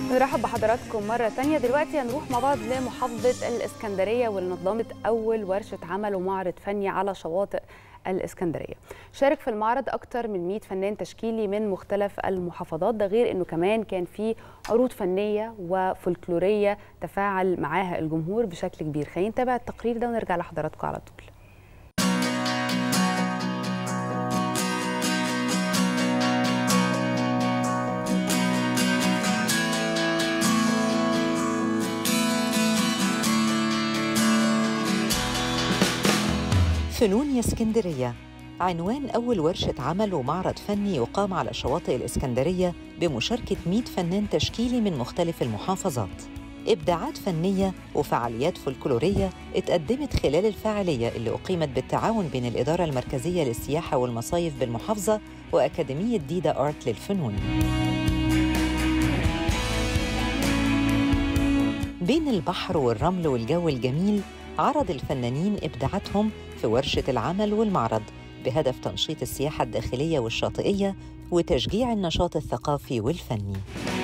نرحب بحضراتكم مرة تانية دلوقتي هنروح مع بعض لمحافظة الإسكندرية واللي نظمت أول ورشة عمل ومعرض فني على شواطئ الإسكندرية شارك في المعرض أكتر من 100 فنان تشكيلي من مختلف المحافظات ده غير أنه كمان كان في عروض فنية وفولكلورية تفاعل معاها الجمهور بشكل كبير خلينا نتابع التقرير ده ونرجع لحضراتكم على طول فنون يا اسكندرية عنوان أول ورشة عمل ومعرض فني يقام على شواطئ الإسكندرية بمشاركة 100 فنان تشكيلي من مختلف المحافظات إبداعات فنية وفعاليات فولكلورية اتقدمت خلال الفعالية اللي أقيمت بالتعاون بين الإدارة المركزية للسياحة والمصايف بالمحافظة وأكاديمية ديدا آرت للفنون بين البحر والرمل والجو الجميل عرض الفنانين إبداعاتهم في ورشة العمل والمعرض بهدف تنشيط السياحة الداخلية والشاطئية وتشجيع النشاط الثقافي والفني